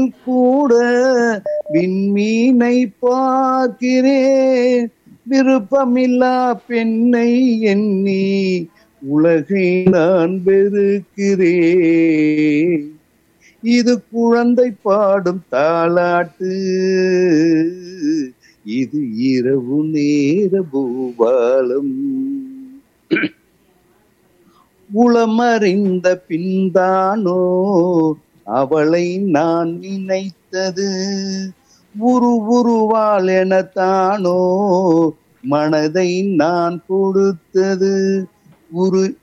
கூட விண்மீனை பார்க்கிறேன் விருப்பமில்லா பெண்ணை எண்ணி உலகை நான் வெறுக்கிறேன் இது குழந்தை பாடும் தாளாட்டு இது இரவு நேர பூபாலம் உளமறிந்த பின்தானோ அவளை நான் நினைத்தது உரு உருவாள் எனத்தானோ மனதை நான் கொடுத்தது உரு